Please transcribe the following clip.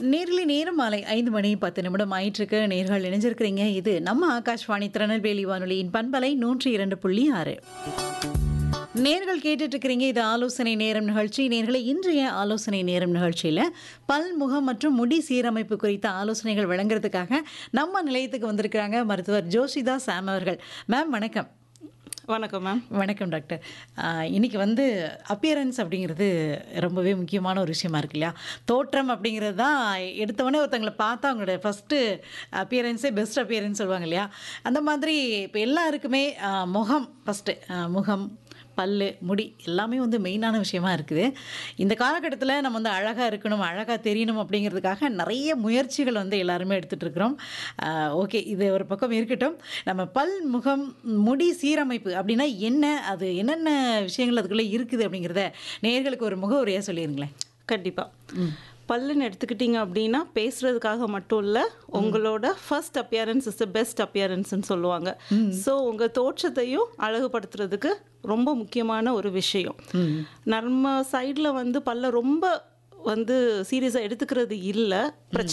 நேரிலே நேரம் மாலை ஐந்து மணி பத்து நிமிடம் ஆயிட்டிருக்கு நேர்கள் இணைஞ்சிருக்கிறீங்க இது நம்ம ஆகாஷ்வாணி திருநெல்வேலி வானொலியின் பண்பலை நூற்றி இரண்டு புள்ளி ஆறு நேர்கள் கேட்டுட்டு இருக்கிறீங்க இது ஆலோசனை நேரம் நிகழ்ச்சி நேர்களை இன்றைய ஆலோசனை நேரம் நிகழ்ச்சியில் பல் முகம் மற்றும் முடி சீரமைப்பு குறித்த ஆலோசனைகள் வழங்குறதுக்காக நம்ம நிலையத்துக்கு வந்திருக்கிறாங்க மருத்துவர் ஜோஷிதா சாம் அவர்கள் மேம் வணக்கம் வணக்கம் மேம் வணக்கம் டாக்டர் ஆஹ் இன்னைக்கு வந்து அப்பியரன்ஸ் அப்படிங்கிறது ரொம்பவே முக்கியமான ஒரு விஷயமா இருக்கு இல்லையா தோற்றம் அப்படிங்கிறது தான் எடுத்தவொடனே ஒருத்தங்களை பார்த்தா அவங்களோட ஃபஸ்ட்டு அப்பியரன்ஸே பெஸ்ட் அப்பியரன்ஸ் சொல்லுவாங்க இல்லையா அந்த மாதிரி இப்போ எல்லாருக்குமே ஆஹ் முகம் ஃபஸ்ட்டு முகம் பல்லு முடி எல்லாமே வந்து மெயினான விஷயமா இருக்குது இந்த காலகட்டத்தில் நம்ம வந்து அழகாக இருக்கணும் அழகாக தெரியணும் அப்படிங்கிறதுக்காக நிறைய முயற்சிகள் வந்து எல்லாருமே எடுத்துகிட்டு இருக்கிறோம் ஓகே இது ஒரு பக்கம் இருக்கட்டும் நம்ம பல் முகம் முடி சீரமைப்பு அப்படின்னா என்ன அது என்னென்ன விஷயங்கள் அதுக்குள்ளே இருக்குது அப்படிங்கிறத நேர்களுக்கு ஒரு முகவுரையாக சொல்லிடுங்களேன் கண்டிப்பா பல்லுன்னு எடுத்துக்கிட்டீங்க அப்படின்னா பேசுறதுக்காக மட்டும் இல்லை உங்களோட first appearance is the best அப்பியரன்ஸ்னு சொல்லுவாங்க ஸோ உங்கள் தோற்றத்தையும் அழகுபடுத்துறதுக்கு ரொம்ப முக்கியமான ஒரு விஷயம் நம்ம சைடில் வந்து பல்ல ரொம்ப வந்து சீரியஸாக எடுத்துக்கிறது இல்லை பிரச்சனை